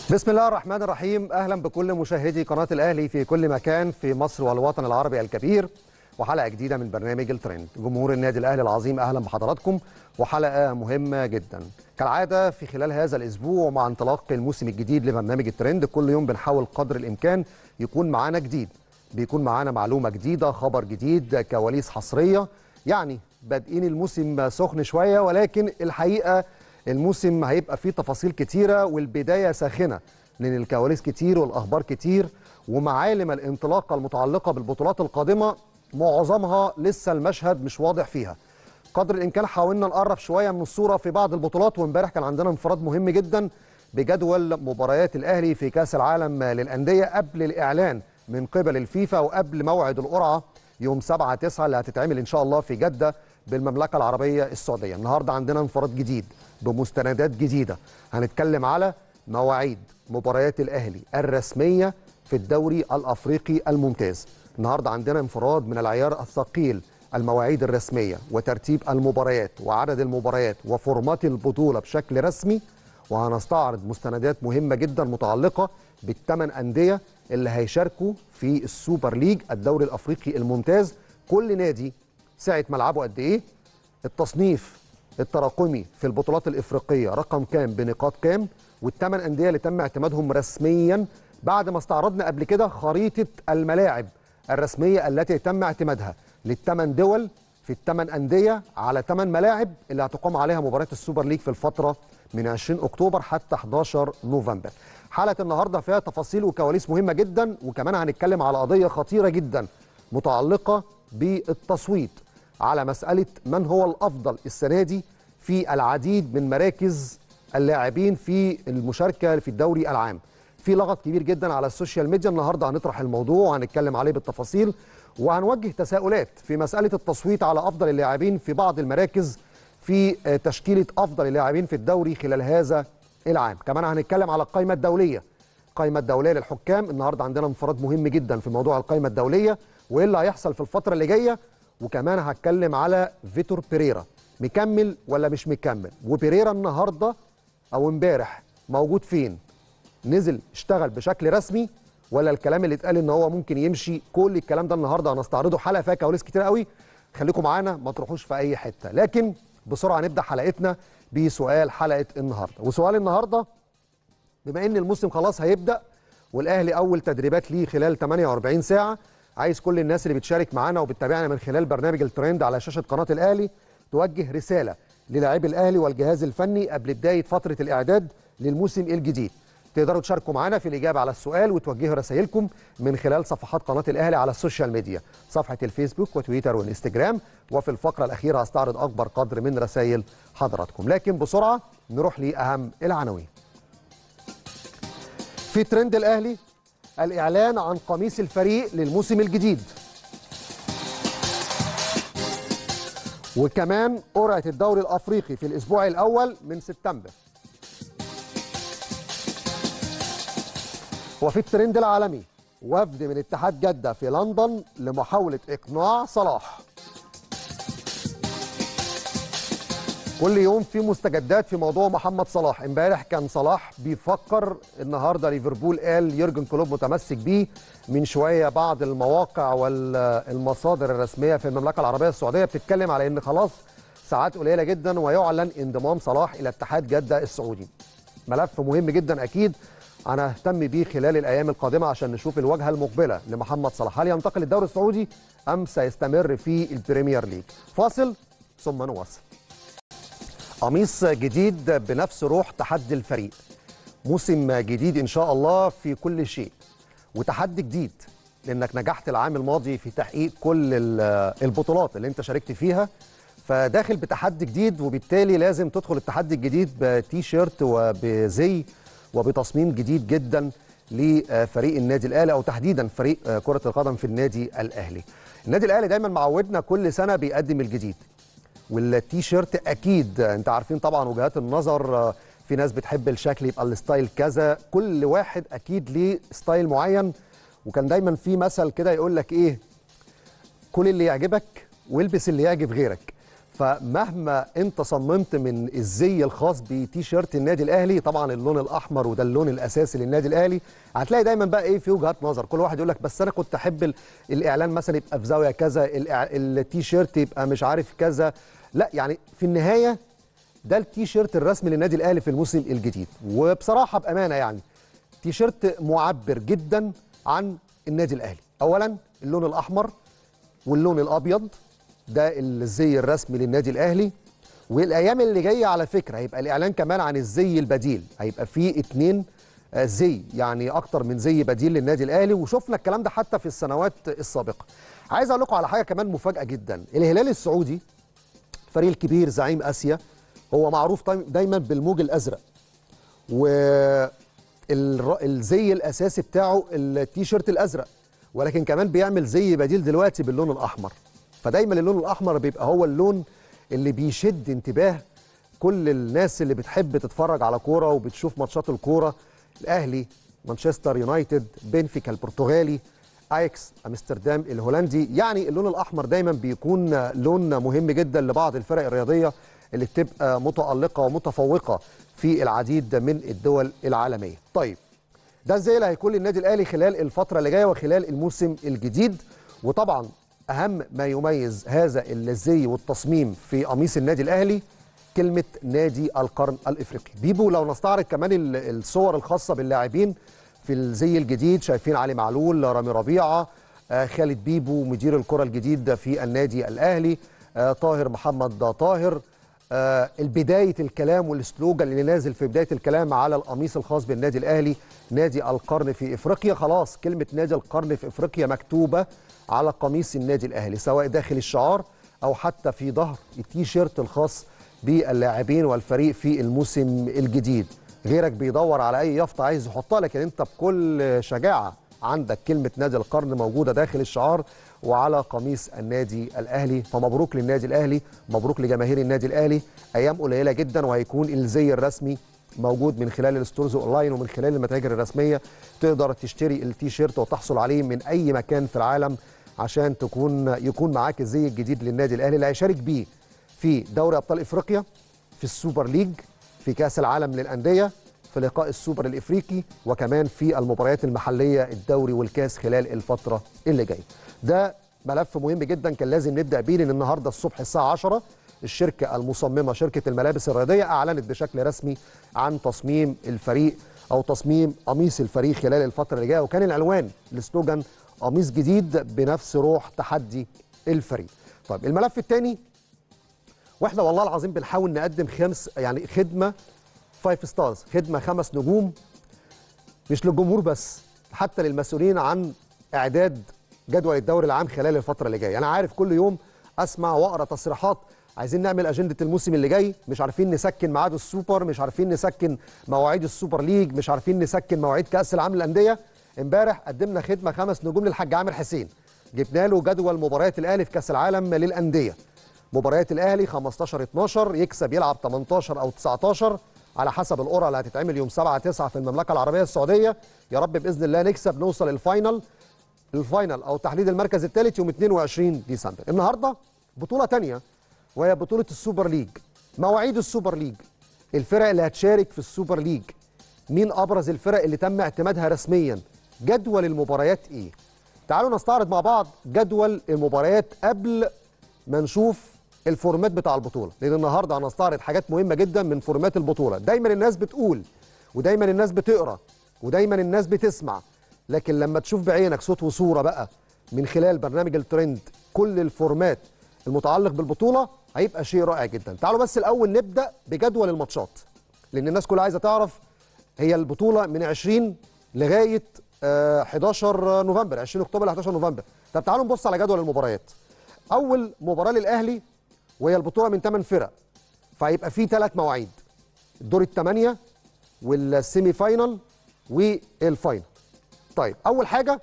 بسم الله الرحمن الرحيم اهلا بكل مشاهدي قناه الاهلي في كل مكان في مصر والوطن العربي الكبير وحلقه جديده من برنامج الترند جمهور النادي الاهلي العظيم اهلا بحضراتكم وحلقه مهمه جدا كالعاده في خلال هذا الاسبوع مع انطلاق الموسم الجديد لبرنامج الترند كل يوم بنحاول قدر الامكان يكون معانا جديد بيكون معانا معلومه جديده خبر جديد كواليس حصريه يعني بادئين الموسم سخن شويه ولكن الحقيقه الموسم هيبقى فيه تفاصيل كتيرة والبداية ساخنة لأن الكواليس كتير والأخبار كتير ومعالم الانطلاقة المتعلقة بالبطولات القادمة معظمها لسه المشهد مش واضح فيها قدر الإمكان حاولنا نقرب شوية من الصورة في بعض البطولات وامبارح كان عندنا انفراد مهم جدا بجدول مباريات الأهلي في كأس العالم للأندية قبل الإعلان من قبل الفيفا وقبل موعد القرعة يوم 7 9 اللي هتتعمل إن شاء الله في جدة بالمملكة العربية السعودية النهاردة عندنا انفراد جديد بمستندات جديدة هنتكلم على مواعيد مباريات الأهلي الرسمية في الدوري الأفريقي الممتاز النهاردة عندنا انفراد من العيار الثقيل المواعيد الرسمية وترتيب المباريات وعدد المباريات وفورمات البطولة بشكل رسمي وهنستعرض مستندات مهمة جدا متعلقة بالثمان أندية اللي هيشاركوا في السوبر ليج الدوري الأفريقي الممتاز كل نادي سعة ملعبه قد إيه التصنيف التراكمي في البطولات الافريقيه رقم كام بنقاط كام والثمان انديه اللي تم اعتمادهم رسميا بعد ما استعرضنا قبل كده خريطه الملاعب الرسميه التي تم اعتمادها للثمان دول في الثمان انديه على ثمان ملاعب اللي هتقام عليها مباراه السوبر ليج في الفتره من 20 اكتوبر حتى 11 نوفمبر. حلقه النهارده فيها تفاصيل وكواليس مهمه جدا وكمان هنتكلم على قضيه خطيره جدا متعلقه بالتصويت على مسألة من هو الأفضل السنة دي في العديد من مراكز اللاعبين في المشاركة في الدوري العام في لغط كبير جدا على السوشيال ميديا النهاردة هنطرح الموضوع وهنتكلم عليه بالتفاصيل وهنوجه تساؤلات في مسألة التصويت على أفضل اللاعبين في بعض المراكز في تشكيلة أفضل اللاعبين في الدوري خلال هذا العام كمان هنتكلم على القائمة الدولية القائمة الدولية للحكام النهاردة عندنا انفراد مهم جدا في موضوع القائمة الدولية وإيه اللي هيحصل في الفترة اللي جاية وكمان هتكلم على فيتور بيريرا مكمل ولا مش مكمل وبيريرا النهارده او امبارح موجود فين نزل اشتغل بشكل رسمي ولا الكلام اللي اتقال ان هو ممكن يمشي كل الكلام ده النهارده هنستعرضه حلقه فيها كواليس كتير قوي خليكم معانا ما تروحوش في اي حته لكن بسرعه نبدا حلقتنا بسؤال حلقه النهارده وسؤال النهارده بما ان الموسم خلاص هيبدا والاهلي اول تدريبات ليه خلال 48 ساعه عايز كل الناس اللي بتشارك معانا وبتتابعنا من خلال برنامج الترند على شاشه قناه الاهلي توجه رساله للاعبي الاهلي والجهاز الفني قبل بدايه فتره الاعداد للموسم الجديد تقدروا تشاركوا معنا في الاجابه على السؤال وتوجهوا رسائلكم من خلال صفحات قناه الاهلي على السوشيال ميديا صفحه الفيسبوك وتويتر والانستجرام وفي الفقره الاخيره هستعرض اكبر قدر من رسائل حضراتكم لكن بسرعه نروح لاهم العناوين في ترند الاهلي الإعلان عن قميص الفريق للموسم الجديد وكمان قرعة الدوري الأفريقي في الأسبوع الأول من سبتمبر وفي الترند العالمي وفد من اتحاد جدة في لندن لمحاولة إقناع صلاح كل يوم في مستجدات في موضوع محمد صلاح امبارح كان صلاح بيفكر النهارده ليفربول قال يورجن كلوب متمسك بيه من شويه بعض المواقع والمصادر الرسميه في المملكه العربيه السعوديه بتتكلم على ان خلاص ساعات قليله جدا ويعلن انضمام صلاح الى اتحاد جده السعودي ملف مهم جدا اكيد انا اهتم بيه خلال الايام القادمه عشان نشوف الواجهه المقبله لمحمد صلاح هل ينتقل للدوري السعودي ام سيستمر في البريمير ليج فاصل ثم نواصل قميص جديد بنفس روح تحدي الفريق موسم جديد ان شاء الله في كل شيء وتحدي جديد لانك نجحت العام الماضي في تحقيق كل البطولات اللي انت شاركت فيها فداخل بتحدي جديد وبالتالي لازم تدخل التحدي الجديد بتي شيرت وبزي وبتصميم جديد جدا لفريق النادي الاهلي او تحديدا فريق كره القدم في النادي الاهلي. النادي الاهلي دايما معودنا كل سنه بيقدم الجديد. والتي شيرت اكيد انت عارفين طبعا وجهات النظر في ناس بتحب الشكل يبقى الستايل كذا كل واحد اكيد ليه ستايل معين وكان دايما في مثل كده يقول لك ايه كل اللي يعجبك والبس اللي يعجب غيرك فمهما انت صممت من الزي الخاص بتيشيرت النادي الاهلي طبعا اللون الاحمر وده اللون الاساسي للنادي الاهلي هتلاقي دايما بقى ايه في وجهات نظر كل واحد يقول لك بس انا كنت احب ال- الاعلان مثلا يبقى في زاويه كذا الإع- التيشيرت يبقى مش عارف كذا لا يعني في النهايه ده التيشيرت الرسمي للنادي الاهلي في الموسم الجديد وبصراحه بامانه يعني تيشيرت معبر جدا عن النادي الاهلي اولا اللون الاحمر واللون الابيض ده الزي الرسمي للنادي الاهلي والايام اللي جايه على فكره هيبقى الاعلان كمان عن الزي البديل هيبقى فيه اتنين آه، زي يعني اكتر من زي بديل للنادي الاهلي وشفنا الكلام ده حتى في السنوات السابقه عايز اقول لكم على حاجه كمان مفاجاه جدا الهلال السعودي الفريق الكبير زعيم اسيا هو معروف طي- دايما بالموج الازرق والزي الاساسي بتاعه التيشيرت الازرق ولكن كمان بيعمل زي بديل دلوقتي باللون الاحمر فدايما اللون الاحمر بيبقى هو اللون اللي بيشد انتباه كل الناس اللي بتحب تتفرج على كوره وبتشوف ماتشات الكوره الاهلي مانشستر يونايتد بنفيكا البرتغالي اياكس امستردام الهولندي يعني اللون الاحمر دايما بيكون لون مهم جدا لبعض الفرق الرياضيه اللي بتبقى متالقه ومتفوقه في العديد من الدول العالميه طيب ده ازاي اللي هيكون للنادي الاهلي خلال الفتره اللي جايه وخلال الموسم الجديد وطبعا اهم ما يميز هذا الزي والتصميم في قميص النادي الاهلي كلمه نادي القرن الافريقي بيبو لو نستعرض كمان ال- الصور الخاصه باللاعبين في الزي الجديد شايفين علي معلول رامي ربيعه آه، خالد بيبو مدير الكره الجديد في النادي الاهلي آه، طاهر محمد طاهر آه، البداية الكلام والسلوجان اللي نازل في بداية الكلام على القميص الخاص بالنادي الأهلي نادي القرن في إفريقيا خلاص كلمة نادي القرن في إفريقيا مكتوبة على قميص النادي الأهلي سواء داخل الشعار أو حتى في ظهر التيشيرت الخاص باللاعبين والفريق في الموسم الجديد غيرك بيدور على أي يافطة عايز يحطها لكن أنت بكل شجاعة عندك كلمة نادي القرن موجودة داخل الشعار وعلى قميص النادي الأهلي فمبروك للنادي الأهلي مبروك لجماهير النادي الأهلي أيام قليلة جدا وهيكون الزي الرسمي موجود من خلال الستورز اونلاين ومن خلال المتاجر الرسميه تقدر تشتري التيشيرت وتحصل عليه من اي مكان في العالم عشان تكون يكون معاك الزي الجديد للنادي الاهلي اللي هيشارك بيه في دوري ابطال افريقيا في السوبر ليج في كاس العالم للانديه في لقاء السوبر الافريقي وكمان في المباريات المحليه الدوري والكاس خلال الفتره اللي جايه ده ملف مهم جدا كان لازم نبدا بيه لان النهارده الصبح الساعه 10 الشركه المصممه شركه الملابس الرياضيه اعلنت بشكل رسمي عن تصميم الفريق او تصميم قميص الفريق خلال الفتره اللي جايه وكان العنوان السلوجان قميص جديد بنفس روح تحدي الفريق. طيب الملف الثاني واحنا والله العظيم بنحاول نقدم خمس يعني خدمه فايف ستارز خدمه خمس نجوم مش للجمهور بس حتى للمسؤولين عن اعداد جدول الدوري العام خلال الفتره اللي جايه انا عارف كل يوم اسمع واقرا تصريحات عايزين نعمل اجنده الموسم اللي جاي مش عارفين نسكن ميعاد السوبر مش عارفين نسكن مواعيد السوبر ليج مش عارفين نسكن مواعيد كاس العالم للانديه امبارح قدمنا خدمه خمس نجوم للحاج عامر حسين جبنا له جدول مباريات الاهلي في كاس العالم للانديه مباريات الاهلي 15 12 يكسب يلعب 18 او 19 على حسب القرعه اللي هتتعمل يوم 7 9 في المملكه العربيه السعوديه يا رب باذن الله نكسب نوصل الفاينل الفاينل او تحديد المركز الثالث يوم 22 ديسمبر النهارده بطوله تانية وهي بطوله السوبر ليج مواعيد السوبر ليج الفرق اللي هتشارك في السوبر ليج مين ابرز الفرق اللي تم اعتمادها رسميا جدول المباريات ايه تعالوا نستعرض مع بعض جدول المباريات قبل ما نشوف الفورمات بتاع البطوله لان النهارده هنستعرض حاجات مهمه جدا من فورمات البطوله دايما الناس بتقول ودايما الناس بتقرا ودايما الناس بتسمع لكن لما تشوف بعينك صوت وصوره بقى من خلال برنامج الترند كل الفورمات المتعلق بالبطوله هيبقى شيء رائع جدا تعالوا بس الاول نبدا بجدول الماتشات لان الناس كلها عايزه تعرف هي البطوله من 20 لغايه آه، 11 نوفمبر 20 اكتوبر ل 11 نوفمبر طب تعالوا نبص على جدول المباريات اول مباراه للاهلي وهي البطوله من 8 فرق فهيبقى في ثلاث مواعيد الدور الثمانيه والسيمي فاينل والفاينل طيب اول حاجه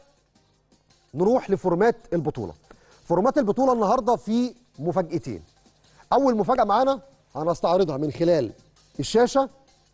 نروح لفورمات البطوله فورمات البطوله النهارده في مفاجاتين اول مفاجاه معانا هنستعرضها من خلال الشاشه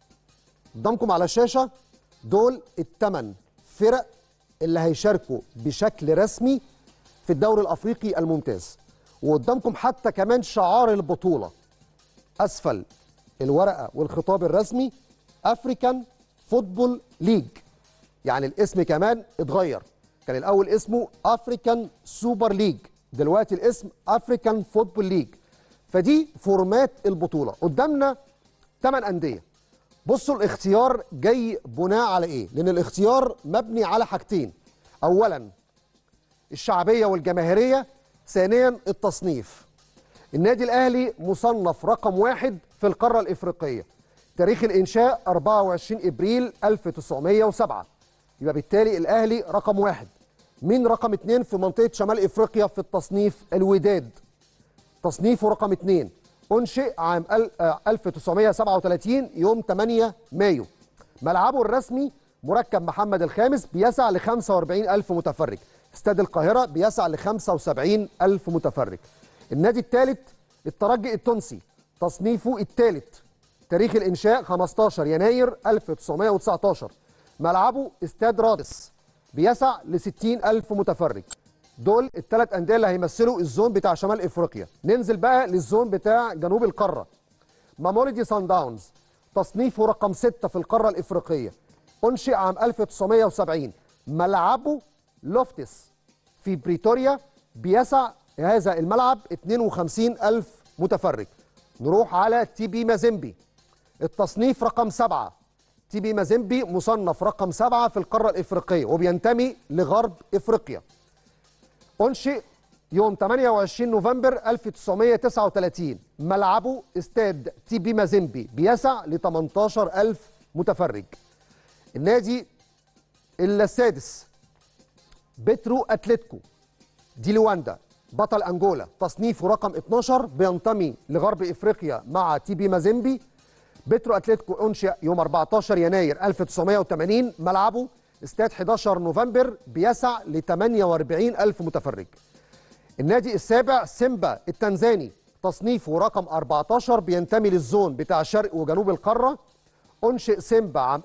قدامكم على الشاشه دول الثمان فرق اللي هيشاركوا بشكل رسمي في الدوري الافريقي الممتاز وقدامكم حتى كمان شعار البطوله اسفل الورقه والخطاب الرسمي افريكان فوتبول ليج يعني الاسم كمان اتغير كان الاول اسمه افريكان سوبر ليج دلوقتي الاسم افريكان فوتبول ليج فدي فورمات البطوله قدامنا 8 انديه بصوا الاختيار جاي بناء على ايه لان الاختيار مبني على حاجتين اولا الشعبيه والجماهيريه ثانيا التصنيف النادي الاهلي مصنف رقم واحد في القاره الافريقيه تاريخ الانشاء 24 ابريل 1907 يبقى بالتالي الاهلي رقم واحد مين رقم اتنين في منطقه شمال افريقيا في التصنيف الوداد تصنيفه رقم اتنين انشئ عام 1937 يوم 8 مايو ملعبه الرسمي مركب محمد الخامس بيسع ل 45 ألف متفرج استاد القاهرة بيسع ل 75 ألف متفرج النادي الثالث الترجي التونسي تصنيفه الثالث تاريخ الإنشاء 15 يناير 1919 ملعبه استاد رادس بيسع ل 60 ألف متفرج دول الثلاث أندية اللي هيمثلوا الزون بتاع شمال إفريقيا ننزل بقى للزون بتاع جنوب القارة ماموليدي سان داونز تصنيفه رقم 6 في القارة الإفريقية أنشئ عام 1970 ملعبه لوفتس في بريتوريا بيسع هذا الملعب 52 ألف متفرج نروح على تي بي مازيمبي التصنيف رقم 7 تي بي مازيمبي مصنف رقم 7 في القارة الإفريقية وبينتمي لغرب إفريقيا أنشئ يوم 28 نوفمبر 1939 ملعبه استاد تي بي مازيمبي بيسع ل 18 ألف متفرج النادي السادس بترو أتلتيكو دي لواندا بطل أنجولا تصنيفه رقم 12 بينتمي لغرب إفريقيا مع تي بي مازيمبي بترو أتلتيكو أنشئ يوم 14 يناير 1980 ملعبه استاد 11 نوفمبر بيسع ل 48 ألف متفرج النادي السابع سيمبا التنزاني تصنيفه رقم 14 بينتمي للزون بتاع شرق وجنوب القارة أنشئ سيمبا عام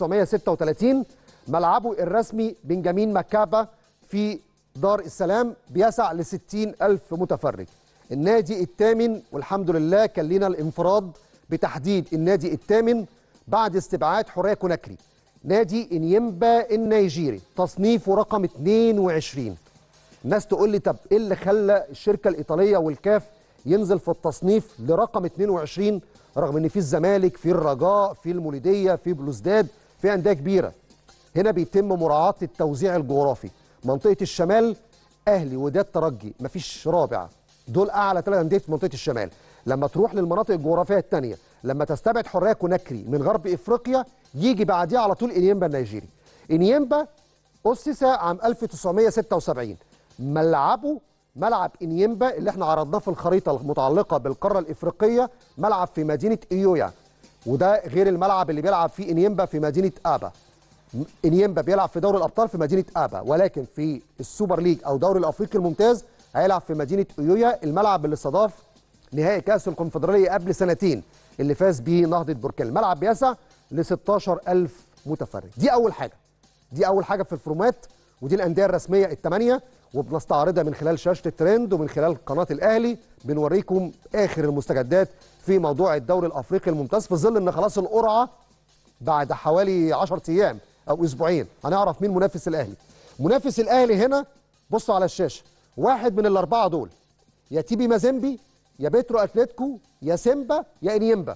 1936 ملعبه الرسمي بنجامين مكابا في دار السلام بيسع ل 60 ألف متفرج النادي الثامن والحمد لله كان لنا الانفراد بتحديد النادي الثامن بعد استبعاد حوريه كوناكري نادي انيمبا النيجيري تصنيفه رقم 22 الناس تقول لي طب ايه اللي خلى الشركه الايطاليه والكاف ينزل في التصنيف لرقم 22 رغم ان في الزمالك في الرجاء في المولوديه في بلوزداد في انديه كبيره هنا بيتم مراعاه التوزيع الجغرافي منطقه الشمال اهلي وداد ترجي مفيش رابع دول اعلى ثلاث انديه في منطقه الشمال لما تروح للمناطق الجغرافيه الثانيه لما تستبعد حريه كوناكري من غرب افريقيا يجي بعديه على طول انيمبا النيجيري انيمبا اسس عام 1976 ملعبه ملعب انيمبا اللي احنا عرضناه في الخريطه المتعلقه بالقاره الافريقيه ملعب في مدينه ايويا وده غير الملعب اللي بيلعب فيه انيمبا في مدينه ابا انيمبا بيلعب في دوري الابطال في مدينه ابا ولكن في السوبر ليج او دوري الافريقي الممتاز هيلعب في مدينه ايويا الملعب اللي استضاف نهائي كاس الكونفدراليه قبل سنتين اللي فاز بيه نهضه بركان الملعب بيسع ل 16000 متفرج دي اول حاجه دي اول حاجه في الفورمات ودي الانديه الرسميه الثمانيه وبنستعرضها من خلال شاشه الترند ومن خلال قناه الاهلي بنوريكم اخر المستجدات في موضوع الدوري الافريقي الممتاز في ظل ان خلاص القرعه بعد حوالي 10 ايام او اسبوعين هنعرف مين منافس الاهلي منافس الاهلي هنا بصوا على الشاشه واحد من الاربعه دول يا تيبي مازيمبي يا بيترو اتلتيكو يا سيمبا يا انيمبا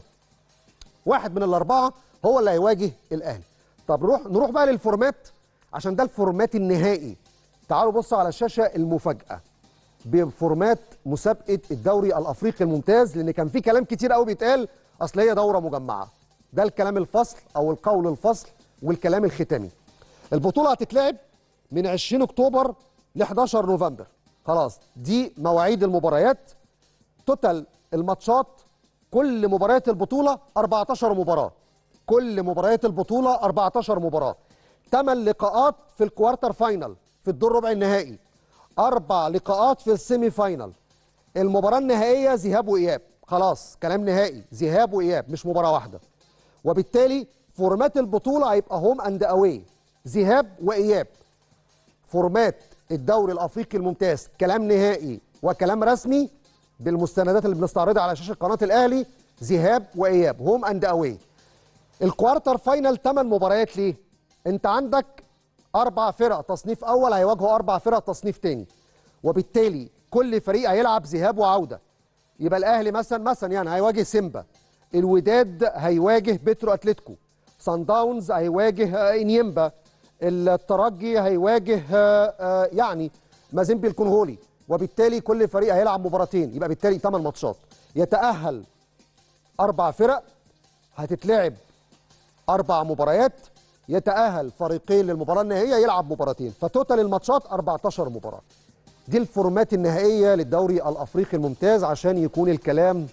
واحد من الاربعه هو اللي هيواجه الاهلي طب نروح نروح بقى للفورمات عشان ده الفورمات النهائي تعالوا بصوا على الشاشه المفاجاه بفورمات مسابقه الدوري الافريقي الممتاز لان كان في كلام كتير قوي بيتقال اصل هي دوره مجمعه ده الكلام الفصل او القول الفصل والكلام الختامي البطوله هتتلعب من 20 اكتوبر ل 11 نوفمبر خلاص دي مواعيد المباريات توتال الماتشات كل مباريات البطوله 14 مباراه كل مباريات البطوله 14 مباراه 8 لقاءات في الكوارتر فاينل في الدور ربع النهائي اربع لقاءات في السيمي فاينل المباراه النهائيه ذهاب واياب خلاص كلام نهائي ذهاب واياب مش مباراه واحده وبالتالي فورمات البطوله هيبقى هوم اند اواي ذهاب واياب فورمات الدوري الافريقي الممتاز كلام نهائي وكلام رسمي بالمستندات اللي بنستعرضها على شاشه قناه الاهلي ذهاب واياب هوم اند اواي الكوارتر فاينل 8 مباريات ليه انت عندك اربع فرق تصنيف اول هيواجهوا اربع فرق تصنيف تاني وبالتالي كل فريق هيلعب ذهاب وعوده يبقى الاهلي مثلا مثلا يعني هيواجه سيمبا الوداد هيواجه بترو اتلتيكو سان داونز هيواجه آه، انيمبا الترجي هيواجه آه، آه، يعني مازيمبي الكونغولي وبالتالي كل فريق هيلعب مباراتين يبقى بالتالي 8 ماتشات يتأهل أربع فرق هتتلعب أربع مباريات يتأهل فريقين للمباراة النهائية يلعب مباراتين فتوتال الماتشات 14 مباراة دي الفورمات النهائية للدوري الأفريقي الممتاز عشان يكون الكلام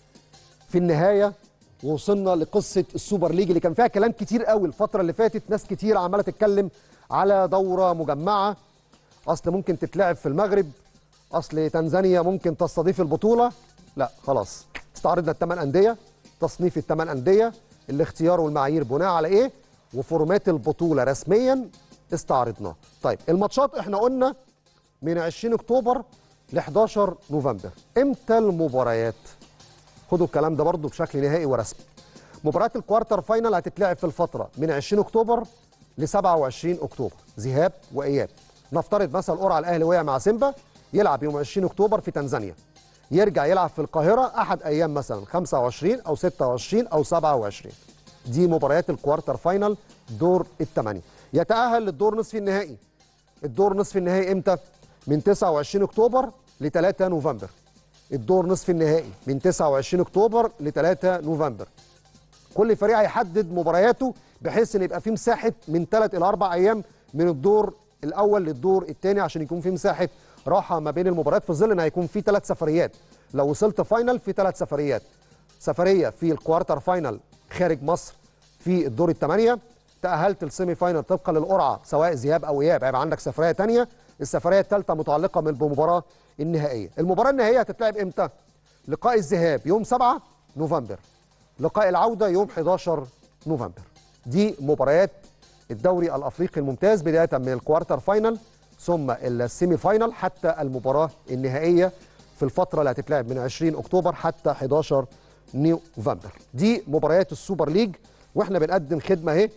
في النهاية وصلنا لقصة السوبر ليج اللي كان فيها كلام كتير قوي الفترة اللي فاتت ناس كتير عمالة تتكلم على دورة مجمعة أصل ممكن تتلعب في المغرب أصل تنزانيا ممكن تستضيف البطولة لا خلاص استعرضنا الثمان أندية تصنيف الثمان أندية الاختيار والمعايير بناء على إيه وفورمات البطولة رسميا استعرضناه طيب الماتشات احنا قلنا من 20 اكتوبر ل 11 نوفمبر امتى المباريات خدوا الكلام ده برضو بشكل نهائي ورسمي مباريات الكوارتر فاينل هتتلعب في الفتره من 20 اكتوبر ل 27 اكتوبر ذهاب واياب نفترض مثلا القرعه الاهلي وقع مع سيمبا يلعب يوم 20 اكتوبر في تنزانيا يرجع يلعب في القاهره احد ايام مثلا 25 او 26 او 27 دي مباريات الكوارتر فاينل دور الثمانيه يتاهل للدور نصف النهائي الدور نصف النهائي امتى من 29 اكتوبر ل 3 نوفمبر الدور نصف النهائي من 29 اكتوبر ل 3 نوفمبر كل فريق هيحدد مبارياته بحيث ان يبقى في مساحه من 3 الى 4 ايام من الدور الاول للدور الثاني عشان يكون في مساحه راحه ما بين المباريات في ظل ان هيكون في ثلاث سفريات لو وصلت فاينل في ثلاث سفريات سفريه في الكوارتر فاينل خارج مصر في الدور الثمانيه تاهلت السيمي فاينل طبقا للقرعه سواء ذهاب او اياب هيبقى عندك سفريه ثانيه السفريه الثالثه متعلقه بالمباراه النهائيه المباراه النهائيه هتتلعب امتى لقاء الذهاب يوم 7 نوفمبر لقاء العوده يوم 11 نوفمبر دي مباريات الدوري الافريقي الممتاز بدايه من الكوارتر فاينل ثم السيمي فاينل حتى المباراه النهائيه في الفتره اللي هتتلعب من 20 اكتوبر حتى 11 نوفمبر دي مباريات السوبر ليج واحنا بنقدم خدمه اهي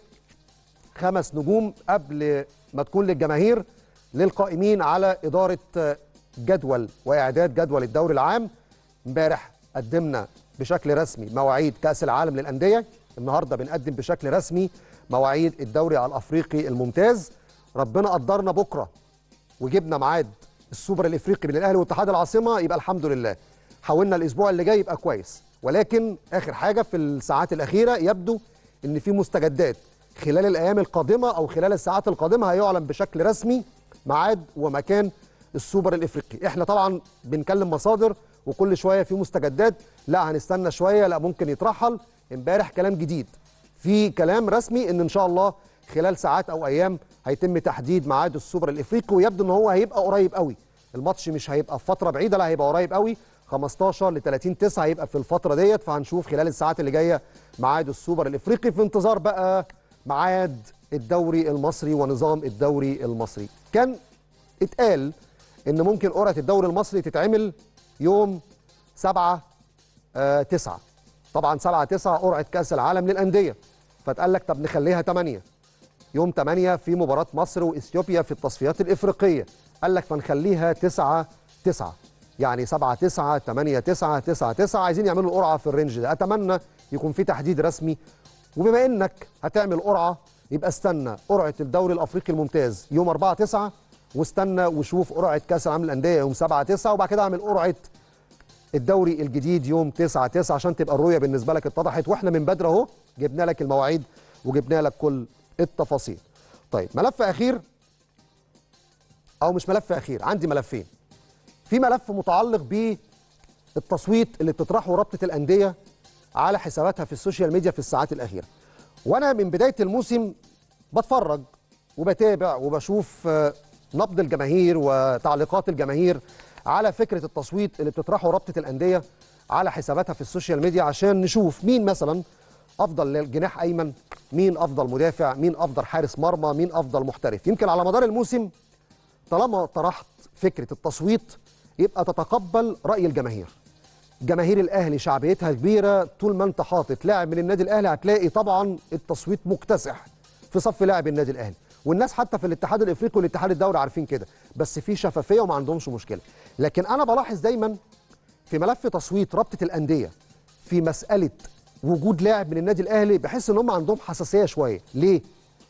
خمس نجوم قبل ما تكون للجماهير للقائمين على اداره جدول واعداد جدول الدوري العام امبارح قدمنا بشكل رسمي مواعيد كاس العالم للانديه النهارده بنقدم بشكل رسمي مواعيد الدوري الافريقي الممتاز ربنا قدرنا بكره وجبنا ميعاد السوبر الافريقي بين الاهلي واتحاد العاصمه يبقى الحمد لله حاولنا الاسبوع اللي جاي يبقى كويس ولكن اخر حاجه في الساعات الاخيره يبدو ان في مستجدات خلال الايام القادمه او خلال الساعات القادمه هيعلن بشكل رسمي ميعاد ومكان السوبر الافريقي احنا طبعا بنكلم مصادر وكل شويه في مستجدات لا هنستنى شويه لا ممكن يترحل امبارح كلام جديد في كلام رسمي ان ان شاء الله خلال ساعات او ايام هيتم تحديد ميعاد السوبر الافريقي ويبدو ان هو هيبقى قريب قوي الماتش مش هيبقى في فتره بعيده لا هيبقى قريب قوي 15 ل 30 9 هيبقى في الفتره ديت فهنشوف خلال الساعات اللي جايه ميعاد السوبر الافريقي في انتظار بقى ميعاد الدوري المصري ونظام الدوري المصري كان اتقال ان ممكن قرعه الدوري المصري تتعمل يوم 7 آه 9 طبعا 7 9 قرعه كاس العالم للانديه فتقال لك طب نخليها 8 يوم 8 في مباراه مصر واثيوبيا في التصفيات الافريقيه قال لك فنخليها 9 9 يعني 7 9 8 9 9 9 عايزين يعملوا القرعه في الرينج ده اتمنى يكون في تحديد رسمي وبما انك هتعمل قرعه يبقى استنى قرعه الدوري الافريقي الممتاز يوم 4 9 واستنى وشوف قرعه كاس العالم للانديه يوم 7 9 وبعد كده اعمل قرعه الدوري الجديد يوم 9 9 عشان تبقى الرؤيه بالنسبه لك اتضحت واحنا من بدري اهو جبنا لك المواعيد وجبنا لك كل التفاصيل. طيب ملف اخير او مش ملف اخير عندي ملفين. في ملف متعلق بالتصويت اللي بتطرحه رابطه الانديه على حساباتها في السوشيال ميديا في الساعات الاخيره. وانا من بدايه الموسم بتفرج وبتابع وبشوف آه، نبض الجماهير وتعليقات الجماهير على فكره التصويت اللي بتطرحه رابطه الانديه على حساباتها في السوشيال ميديا عشان نشوف مين مثلا افضل جناح ايمن مين افضل مدافع مين افضل حارس مرمى مين افضل محترف يمكن على مدار الموسم طالما طرحت فكره التصويت يبقى تتقبل راي الجماهير جماهير الاهلي شعبيتها كبيره طول ما انت حاطط لاعب من النادي الاهلي هتلاقي طبعا التصويت مكتسح في صف لاعب النادي الاهلي والناس حتى في الاتحاد الافريقي والاتحاد الدولي عارفين كده بس في شفافيه وما عندهمش مشكله لكن انا بلاحظ دايما في ملف تصويت رابطه الانديه في مساله وجود لاعب من النادي الاهلي بحس ان هم عندهم حساسيه شويه ليه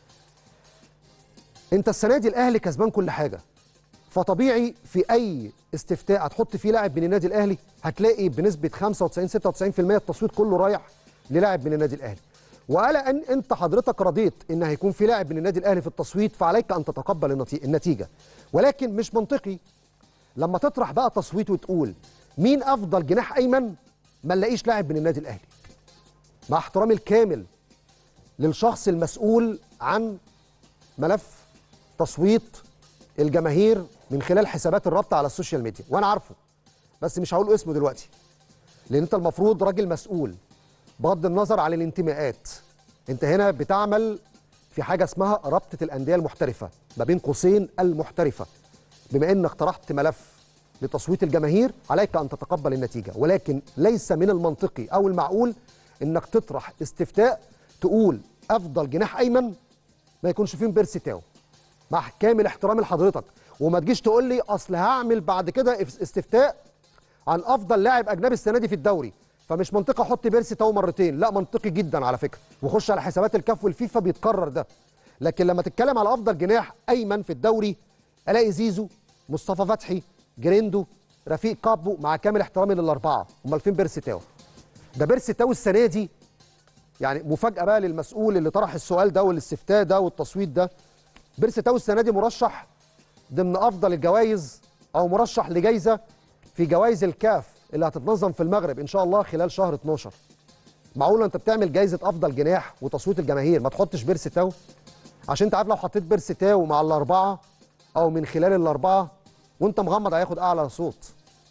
انت السنه دي الاهلي كسبان كل حاجه فطبيعي في اي استفتاء هتحط فيه لاعب من النادي الاهلي هتلاقي بنسبه 95 96% التصويت كله رايح للاعب من النادي الاهلي وعلى ان انت حضرتك رضيت ان هيكون في لاعب من النادي الاهلي في التصويت فعليك ان تتقبل النتي- النتيجه ولكن مش منطقي لما تطرح بقى تصويت وتقول مين افضل جناح ايمن ما نلاقيش لاعب من النادي الاهلي مع احترامي الكامل للشخص المسؤول عن ملف تصويت الجماهير من خلال حسابات الرابطه على السوشيال ميديا وانا عارفه بس مش هقول اسمه دلوقتي لان انت المفروض راجل مسؤول بغض النظر عن الانتماءات انت هنا بتعمل في حاجه اسمها رابطه الانديه المحترفه ما بين قوسين المحترفه بما انك طرحت ملف لتصويت الجماهير عليك ان تتقبل النتيجه ولكن ليس من المنطقي او المعقول انك تطرح استفتاء تقول افضل جناح ايمن ما يكونش فيه بيرسي تاو مع كامل احترامي لحضرتك وما تجيش تقول لي اصل هعمل بعد كده استفتاء عن افضل لاعب اجنبي السنه دي في الدوري فمش منطقي احط بيرسي تاو مرتين لا منطقي جدا على فكره وخش على حسابات الكاف والفيفا بيتكرر ده لكن لما تتكلم على افضل جناح ايمن في الدوري الاقي زيزو مصطفى فتحي جريندو رفيق كابو مع كامل احترامي للاربعه امال فين بيرسي تاو ده بيرسي تاو السنه دي يعني مفاجاه بقى للمسؤول اللي طرح السؤال ده والاستفتاء ده والتصويت ده بيرسي تاو السنه دي مرشح ضمن افضل الجوائز او مرشح لجائزه في جوائز الكاف اللي هتتنظم في المغرب ان شاء الله خلال شهر 12 معقول انت بتعمل جائزه افضل جناح وتصويت الجماهير ما تحطش بيرسي تاو عشان انت عارف لو حطيت بيرسي تاو مع الاربعه او من خلال الاربعه وانت مغمض هياخد اعلى صوت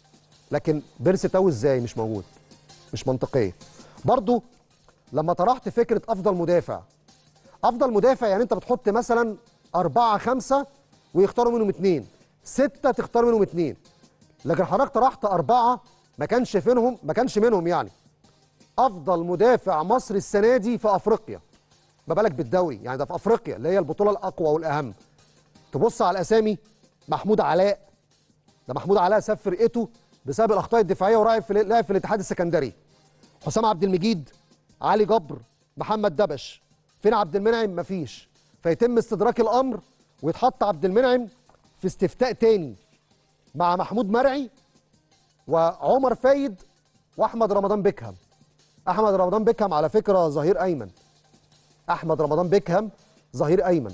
لكن بيرسي تاو ازاي مش موجود مش منطقيه برضو لما طرحت فكره افضل مدافع افضل مدافع يعني انت بتحط مثلا أربعة خمسة ويختاروا منهم اتنين ستة تختار منهم اتنين لكن حضرتك طرحت أربعة ما كانش فينهم ما كانش منهم يعني أفضل مدافع مصر السنة دي في أفريقيا ما بالك بالدوري يعني ده في أفريقيا اللي هي البطولة الأقوى والأهم تبص على الأسامي محمود علاء ده محمود علاء ساب فرقته بسبب الأخطاء الدفاعية وراعي في لعب في الاتحاد السكندري حسام عبد المجيد علي جبر محمد دبش فين عبد المنعم مفيش فيتم استدراك الامر ويتحط عبد المنعم في استفتاء تاني مع محمود مرعي وعمر فايد واحمد رمضان بيكهام احمد رمضان بيكهام على فكره ظهير ايمن احمد رمضان بيكهام ظهير ايمن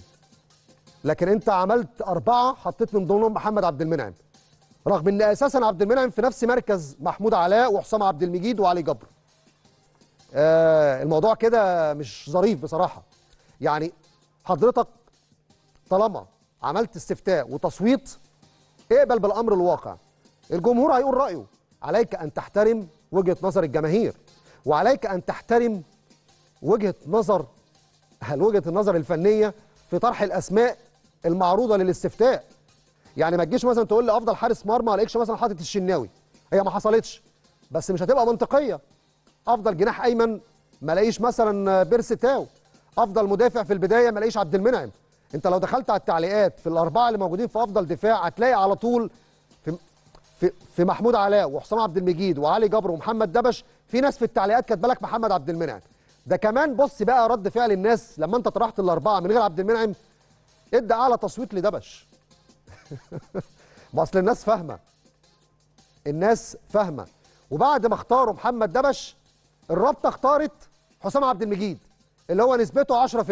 لكن انت عملت اربعه حطيت من ضمنهم محمد عبد المنعم رغم ان اساسا عبد المنعم في نفس مركز محمود علاء وحسام عبد المجيد وعلي جبر آه الموضوع كده مش ظريف بصراحه يعني حضرتك طالما عملت استفتاء وتصويت اقبل بالامر الواقع الجمهور هيقول رايه عليك ان تحترم وجهه نظر الجماهير وعليك ان تحترم وجهه نظر هل وجهه النظر الفنيه في طرح الاسماء المعروضه للاستفتاء يعني ما تجيش مثلا تقول لي افضل حارس مرمى الاقيش مثلا حاطط الشناوي هي ما حصلتش بس مش هتبقى منطقيه افضل جناح ايمن ما الاقيش مثلا بيرسي تاو افضل مدافع في البدايه ما الاقيش عبد المنعم انت لو دخلت على التعليقات في الاربعه اللي موجودين في افضل دفاع هتلاقي على طول في في, في محمود علاء وحسام عبد المجيد وعلي جبر ومحمد دبش في ناس في التعليقات كاتبه لك محمد عبد المنعم ده كمان بص بقى رد فعل الناس لما انت طرحت الاربعه من غير عبد المنعم ادى اعلى تصويت لدبش ما اصل الناس فاهمه الناس فاهمه وبعد ما اختاروا محمد دبش الرابطه اختارت حسام عبد المجيد اللي هو نسبته 10%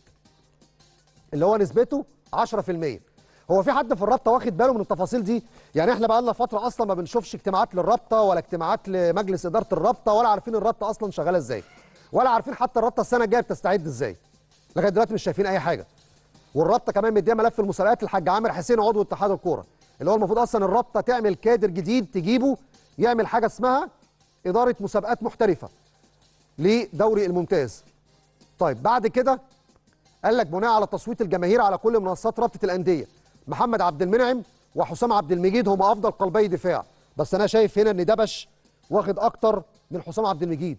اللي هو نسبته 10% هو في حد في الرابطه واخد باله من التفاصيل دي يعني احنا بقى لنا فتره اصلا ما بنشوفش اجتماعات للرابطه ولا اجتماعات لمجلس اداره الرابطه ولا عارفين الرابطه اصلا شغاله ازاي ولا عارفين حتى الرابطه السنه الجايه بتستعد ازاي لغايه دلوقتي مش شايفين اي حاجه والرابطه كمان مديه ملف المسابقات للحاج عامر حسين عضو اتحاد الكوره اللي هو المفروض اصلا الرابطه تعمل كادر جديد تجيبه يعمل حاجه اسمها اداره مسابقات محترفه لدوري الممتاز طيب بعد كده قال لك بناء على تصويت الجماهير على كل منصات رابطه الانديه محمد عبد المنعم وحسام عبد المجيد هم افضل قلبي دفاع بس انا شايف هنا ان دبش واخد اكتر من حسام عبد المجيد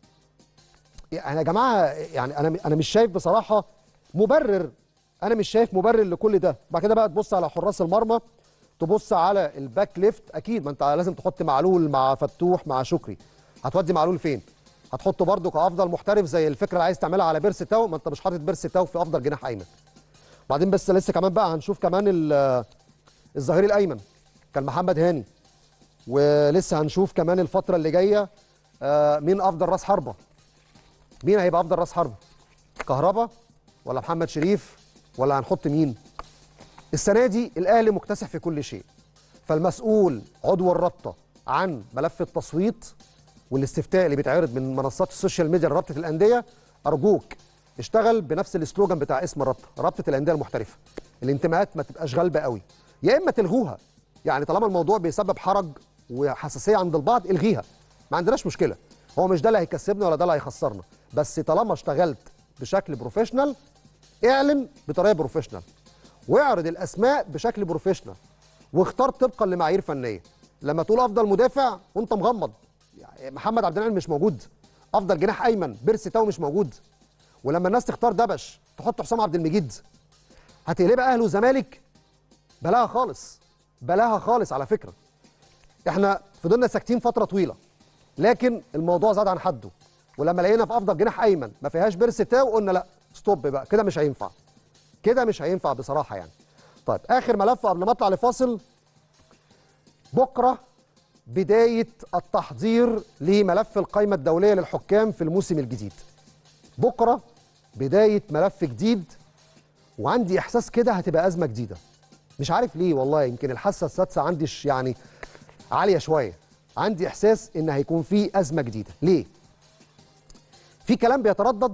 يعني يا جماعه يعني انا انا مش شايف بصراحه مبرر انا مش شايف مبرر لكل ده بعد كده بقى تبص على حراس المرمى تبص على الباك ليفت اكيد ما انت لازم تحط معلول مع فتوح مع شكري هتودي معلول فين هتحطه برده كافضل محترف زي الفكره اللي عايز تعملها على بيرس تاو ما انت مش حاطط بيرس تاو في افضل جناح ايمن بعدين بس لسه كمان بقى هنشوف كمان ال- الظهير الايمن كان محمد هاني ولسه هنشوف كمان الفتره اللي جايه آه، مين افضل راس حربه مين هيبقى افضل راس حربه كهربا ولا محمد شريف ولا هنحط مين السنه دي الاهلي مكتسح في كل شيء فالمسؤول عضو الرابطه عن ملف التصويت والاستفتاء اللي بيتعرض من منصات السوشيال ميديا لرابطه الانديه ارجوك اشتغل بنفس السلوجان بتاع اسم الرابطه رابطه الانديه المحترفه الانتماءات ما تبقاش غالبه قوي يا اما تلغوها يعني طالما الموضوع بيسبب حرج وحساسيه عند البعض الغيها ما عندناش مشكله هو مش ده اللي هيكسبنا ولا ده اللي هيخسرنا بس طالما اشتغلت بشكل بروفيشنال اعلن بطريقه بروفيشنال واعرض الاسماء بشكل بروفيشنال واختار طبقا لمعايير فنيه لما تقول افضل مدافع وانت مغمض يعني محمد عبد النعيم مش موجود افضل جناح ايمن بيرسي تاو مش موجود ولما الناس تختار دبش تحط حسام عبد المجيد هتقلبها اهلي وزمالك بلاها خالص بلاها خالص على فكره احنا فضلنا ساكتين فتره طويله لكن الموضوع زاد عن حده ولما لقينا في افضل جناح ايمن ما فيهاش بيرسي تاو قلنا لا ستوب بقى كده مش هينفع كده مش هينفع بصراحه يعني طيب اخر ملف قبل ما اطلع لفاصل بكره بدايه التحضير لملف القائمه الدوليه للحكام في الموسم الجديد بكره بدايه ملف جديد وعندي احساس كده هتبقى ازمه جديده مش عارف ليه والله يمكن الحاسه السادسه عندي ش- يعني عاليه شويه عندي احساس ان هيكون في ازمه جديده ليه في كلام بيتردد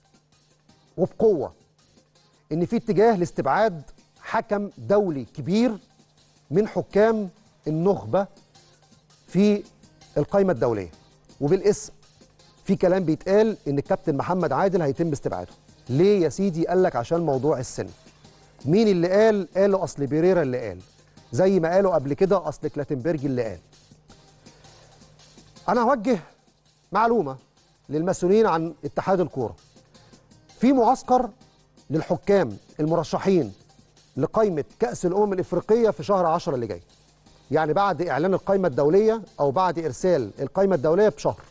وبقوه ان في اتجاه لاستبعاد حكم دولي كبير من حكام النخبه في القائمه الدوليه وبالاسم في كلام بيتقال ان الكابتن محمد عادل هيتم استبعاده ليه يا سيدي قال لك عشان موضوع السن مين اللي قال قالوا اصل بيريرا اللي قال زي ما قالوا قبل كده اصل كلاتنبرج اللي قال انا هوجه معلومه للمسؤولين عن اتحاد الكوره في معسكر للحكام المرشحين لقائمه كاس الامم الافريقيه في شهر 10 اللي جاي يعني بعد اعلان القائمه الدوليه او بعد ارسال القائمه الدوليه بشهر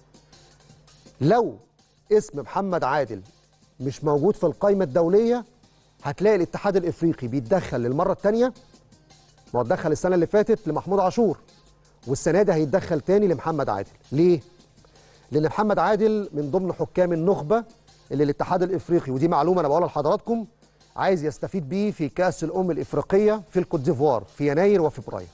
لو اسم محمد عادل مش موجود في القائمه الدوليه هتلاقي الاتحاد الافريقي بيتدخل للمره الثانيه ما هو اتدخل السنه اللي فاتت لمحمود عاشور والسنه دي هيتدخل تاني لمحمد عادل ليه لان محمد عادل من ضمن حكام النخبه اللي الاتحاد الافريقي ودي معلومه انا بقولها لحضراتكم عايز يستفيد بيه في كاس الامم الافريقيه في الكوت ديفوار في يناير وفبراير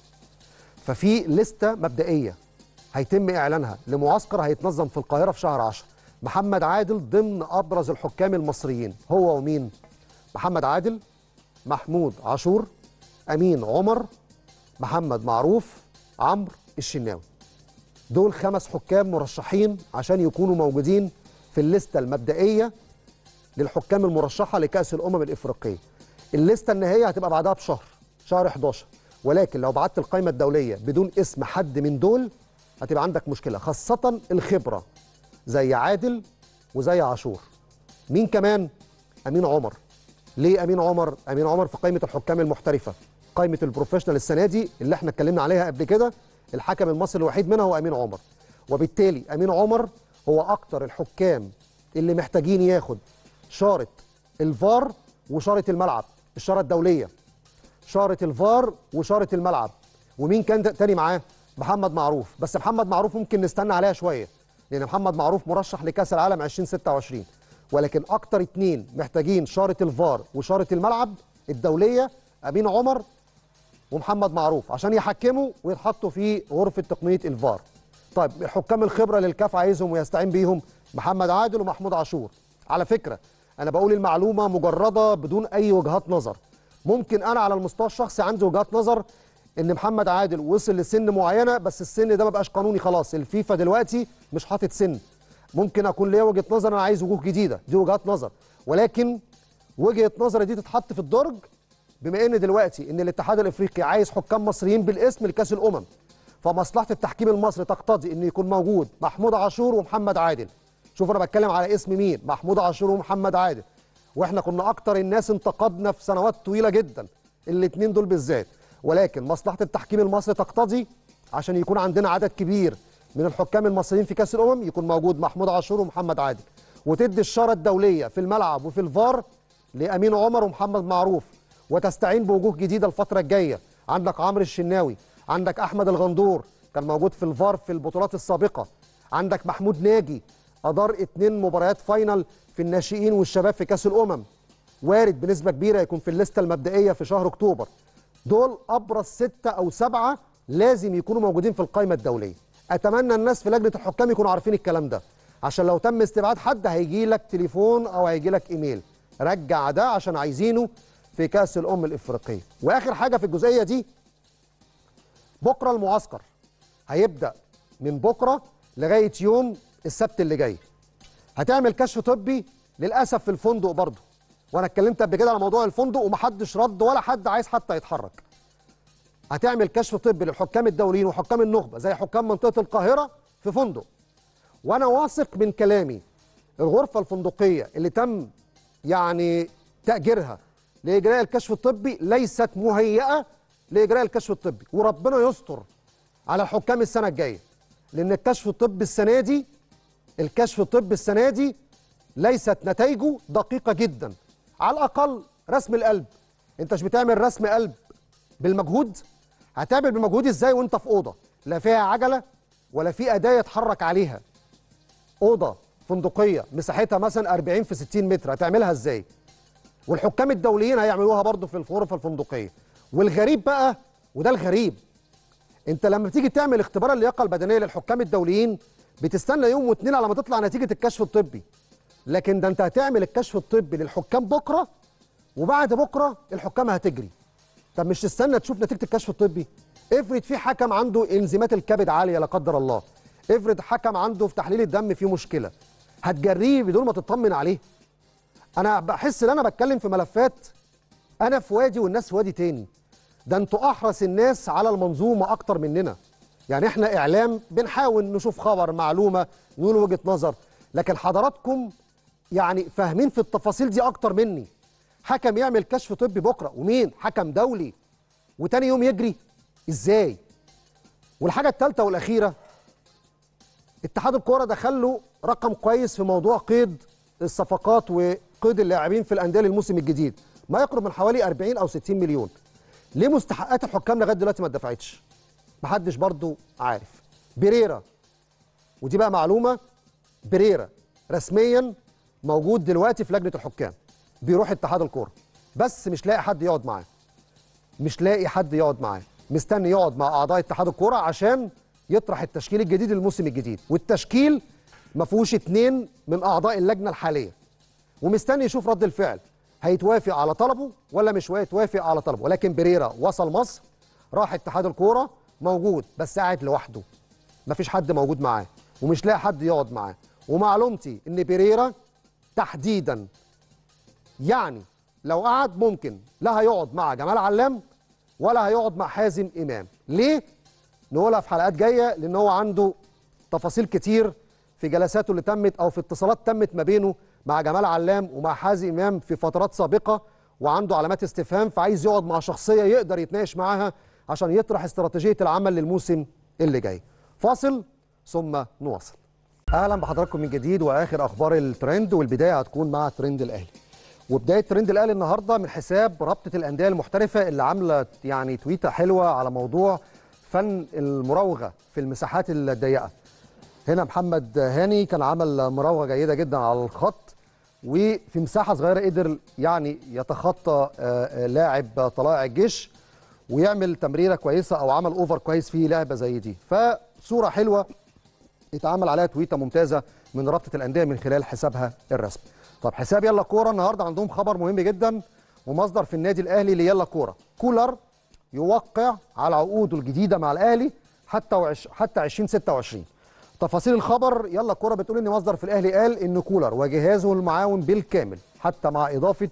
ففي لستة مبدئية هيتم إعلانها لمعسكر هيتنظم في القاهرة في شهر 10 محمد عادل ضمن أبرز الحكام المصريين هو ومين؟ محمد عادل محمود عاشور أمين عمر محمد معروف عمرو الشناوي دول خمس حكام مرشحين عشان يكونوا موجودين في الليستة المبدئية للحكام المرشحة لكأس الأمم الإفريقية الليستة النهائية هتبقى بعدها بشهر شهر 11 ولكن لو بعت القائمة الدولية بدون اسم حد من دول هتبقى عندك مشكلة خاصة الخبرة زي عادل وزي عاشور مين كمان أمين عمر ليه أمين عمر أمين عمر في قائمة الحكام المحترفة قائمة البروفيشنال السنة دي اللي احنا اتكلمنا عليها قبل كده الحكم المصري الوحيد منها هو أمين عمر وبالتالي أمين عمر هو أكتر الحكام اللي محتاجين ياخد شارة الفار وشارة الملعب الشارة الدولية شارة الفار وشارة الملعب ومين كان تاني معاه محمد معروف بس محمد معروف ممكن نستنى عليها شوية لأن محمد معروف مرشح لكأس العالم 2026 ولكن أكتر اتنين محتاجين شارة الفار وشارة الملعب الدولية أمين عمر ومحمد معروف عشان يحكموا ويتحطوا في غرفة تقنية الفار طيب الحكام الخبرة اللي الكاف عايزهم ويستعين بيهم محمد عادل ومحمود عاشور على فكرة أنا بقول المعلومة مجردة بدون أي وجهات نظر ممكن أنا على المستوى الشخصي عندي وجهات نظر إن محمد عادل وصل لسن معينة بس السن ده ما بقاش قانوني خلاص الفيفا دلوقتي مش حاطط سن ممكن أكون ليا وجهة نظر أنا عايز وجوه جديدة دي وجهات نظر ولكن وجهة نظري دي تتحط في الدرج بما ان دلوقتي ان الاتحاد الافريقي عايز حكام مصريين بالاسم لكاس الامم فمصلحه التحكيم المصري تقتضي ان يكون موجود محمود عاشور ومحمد عادل شوف انا بتكلم على اسم مين محمود عاشور ومحمد عادل واحنا كنا اكتر الناس انتقدنا في سنوات طويله جدا الاثنين دول بالذات ولكن مصلحه التحكيم المصري تقتضي عشان يكون عندنا عدد كبير من الحكام المصريين في كاس الامم يكون موجود محمود عاشور ومحمد عادل وتدي الشاره الدوليه في الملعب وفي الفار لامين عمر ومحمد معروف وتستعين بوجوه جديده الفتره الجايه عندك عمرو الشناوي عندك احمد الغندور كان موجود في الفار في البطولات السابقه عندك محمود ناجي ادار اتنين مباريات فاينل في الناشئين والشباب في كاس الامم وارد بنسبه كبيره يكون في الليسته المبدئيه في شهر اكتوبر دول ابرز سته او سبعه لازم يكونوا موجودين في القائمه الدوليه اتمنى الناس في لجنه الحكام يكونوا عارفين الكلام ده عشان لو تم استبعاد حد هيجي لك تليفون او هيجي لك ايميل رجع ده عشان عايزينه في كاس الامم الافريقيه واخر حاجه في الجزئيه دي بكره المعسكر هيبدا من بكره لغايه يوم السبت اللي جاي هتعمل كشف طبي للاسف في الفندق برضه وانا اتكلمت قبل كده على موضوع الفندق ومحدش رد ولا حد عايز حتى يتحرك هتعمل كشف طبي للحكام الدوليين وحكام النخبه زي حكام منطقه القاهره في فندق وانا واثق من كلامي الغرفه الفندقيه اللي تم يعني تاجيرها لاجراء الكشف الطبي ليست مهيئه لاجراء الكشف الطبي وربنا يستر على الحكام السنه الجايه لان الكشف الطبي السنه دي الكشف الطبي السنه دي ليست نتائجه دقيقه جدا على الاقل رسم القلب انت مش بتعمل رسم قلب بالمجهود هتعمل بالمجهود ازاي وانت في اوضه لا فيها عجله ولا في اداه يتحرك عليها اوضه فندقيه مساحتها مثلا 40 في 60 متر هتعملها ازاي والحكام الدوليين هيعملوها برضه في الغرفه الفندقيه والغريب بقى وده الغريب انت لما بتيجي تعمل اختبار اللياقه البدنيه للحكام الدوليين بتستنى يوم واثنين على ما تطلع نتيجه الكشف الطبي لكن ده انت هتعمل الكشف الطبي للحكام بكره وبعد بكره الحكام هتجري طب مش تستنى تشوف نتيجه الكشف الطبي افرض في حكم عنده انزيمات الكبد عاليه لا قدر الله افرض حكم عنده في تحليل الدم فيه مشكله هتجريه بدون ما تطمن عليه انا بحس ان انا بتكلم في ملفات انا في وادي والناس في وادي تاني ده انتوا احرص الناس على المنظومه اكتر مننا يعني احنا اعلام بنحاول نشوف خبر معلومه نقول وجهه نظر لكن حضراتكم يعني فاهمين في التفاصيل دي اكتر مني حكم يعمل كشف طبي بكره ومين حكم دولي وتاني يوم يجري ازاي والحاجه الثالثه والاخيره اتحاد الكوره دخل له رقم كويس في موضوع قيد الصفقات وقيد اللاعبين في الانديه للموسم الجديد ما يقرب من حوالي 40 او 60 مليون ليه مستحقات الحكام لغايه دلوقتي ما اتدفعتش محدش برضو عارف بريرا ودي بقى معلومه بريرا رسميا موجود دلوقتي في لجنه الحكام بيروح اتحاد الكوره بس مش لاقي حد يقعد معاه مش لاقي حد يقعد معاه مستني يقعد مع اعضاء اتحاد الكوره عشان يطرح التشكيل الجديد للموسم الجديد والتشكيل ما فيهوش اتنين من اعضاء اللجنه الحاليه ومستني يشوف رد الفعل هيتوافق على طلبه ولا مش هيتوافق على طلبه ولكن بريرا وصل مصر راح اتحاد الكوره موجود بس قاعد لوحده مفيش حد موجود معاه ومش لاقي حد يقعد معاه ومعلومتي ان بيريرا تحديدا يعني لو قعد ممكن لا هيقعد مع جمال علام ولا هيقعد مع حازم امام ليه نقولها في حلقات جايه لان هو عنده تفاصيل كتير في جلساته اللي تمت او في اتصالات تمت ما بينه مع جمال علام ومع حازم امام في فترات سابقه وعنده علامات استفهام فعايز يقعد مع شخصيه يقدر يتناقش معاها عشان يطرح استراتيجيه العمل للموسم اللي جاي فاصل ثم نواصل اهلا بحضراتكم من جديد واخر اخبار الترند والبدايه هتكون مع ترند الاهلي وبدايه ترند الاهلي النهارده من حساب رابطه الانديه المحترفه اللي عامله يعني تويته حلوه على موضوع فن المراوغه في المساحات الضيقه هنا محمد هاني كان عمل مراوغه جيده جدا على الخط وفي مساحه صغيره قدر يعني يتخطى لاعب طلائع الجيش ويعمل تمريره كويسه او عمل اوفر كويس في لعبه زي دي فصوره حلوه اتعمل عليها تويته ممتازه من رابطه الانديه من خلال حسابها الرسمي طب حساب يلا كوره النهارده عندهم خبر مهم جدا ومصدر في النادي الاهلي ليلا كوره كولر يوقع على عقوده الجديده مع الاهلي حتى وعش حتى 2026 تفاصيل الخبر يلا كوره بتقول ان مصدر في الاهلي قال ان كولر وجهازه المعاون بالكامل حتى مع اضافه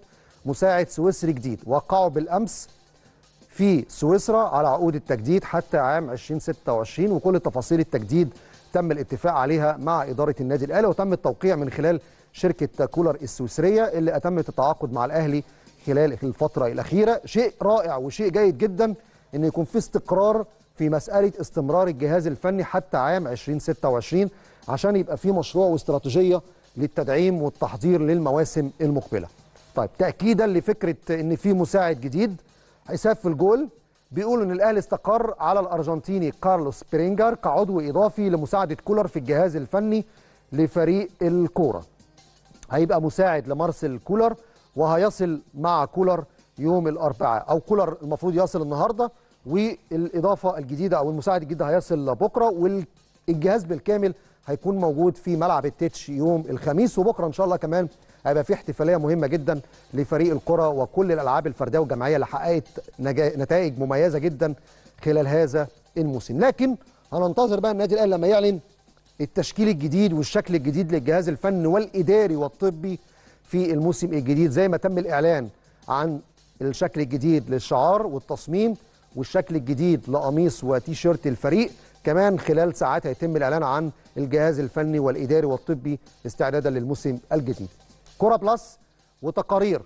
مساعد سويسري جديد وقعوا بالامس في سويسرا على عقود التجديد حتى عام 2026 وكل تفاصيل التجديد تم الاتفاق عليها مع اداره النادي الاهلي وتم التوقيع من خلال شركه كولر السويسريه اللي اتمت التعاقد مع الاهلي خلال الفتره الاخيره شيء رائع وشيء جيد جدا ان يكون في استقرار في مساله استمرار الجهاز الفني حتى عام 2026 عشان يبقى في مشروع واستراتيجيه للتدعيم والتحضير للمواسم المقبله. طيب تاكيدا لفكره ان في مساعد جديد حساب في الجول بيقول ان الاهلي استقر على الارجنتيني كارلوس برينجر كعضو اضافي لمساعده كولر في الجهاز الفني لفريق الكوره. هيبقى مساعد لمارسيل كولر وهيصل مع كولر يوم الاربعاء او كولر المفروض يصل النهارده والاضافه الجديده او المساعد الجديد هيصل بكره والجهاز بالكامل هيكون موجود في ملعب التتش يوم الخميس وبكره ان شاء الله كمان هيبقى في احتفاليه مهمه جدا لفريق الكره وكل الالعاب الفرديه والجماعيه اللي حققت نتائج مميزه جدا خلال هذا الموسم لكن هننتظر بقى النادي الاهلي لما يعلن التشكيل الجديد والشكل الجديد للجهاز الفني والاداري والطبي في الموسم الجديد زي ما تم الاعلان عن الشكل الجديد للشعار والتصميم والشكل الجديد لقميص وتيشيرت الفريق كمان خلال ساعات هيتم الاعلان عن الجهاز الفني والاداري والطبي استعدادا للموسم الجديد. كره بلس وتقارير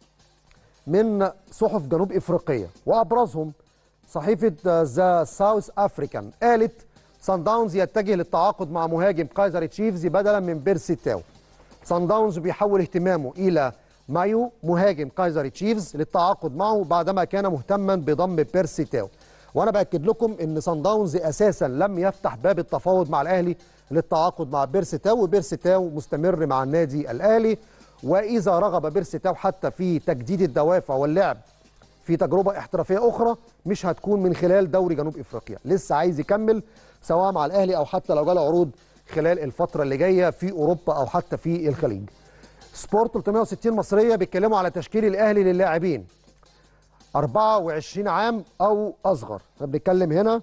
من صحف جنوب افريقيه وابرزهم صحيفه ذا ساوث افريكان قالت سان داونز يتجه للتعاقد مع مهاجم كايزر تشيفز بدلا من بيرسي تاو. سان داونز بيحول اهتمامه الى مايو مهاجم كايزر تشيفز للتعاقد معه بعدما كان مهتما بضم بيرسي تاو. وانا باكد لكم ان سان داونز اساسا لم يفتح باب التفاوض مع الاهلي للتعاقد مع بيرسي تاو وبيرسي تاو مستمر مع النادي الاهلي واذا رغب بيرسي تاو حتى في تجديد الدوافع واللعب في تجربه احترافيه اخرى مش هتكون من خلال دوري جنوب افريقيا لسه عايز يكمل سواء مع الاهلي او حتى لو جاله عروض خلال الفتره اللي جايه في اوروبا او حتى في الخليج سبورت 360 مصريه بيتكلموا على تشكيل الاهلي للاعبين 24 عام او اصغر بنتكلم هنا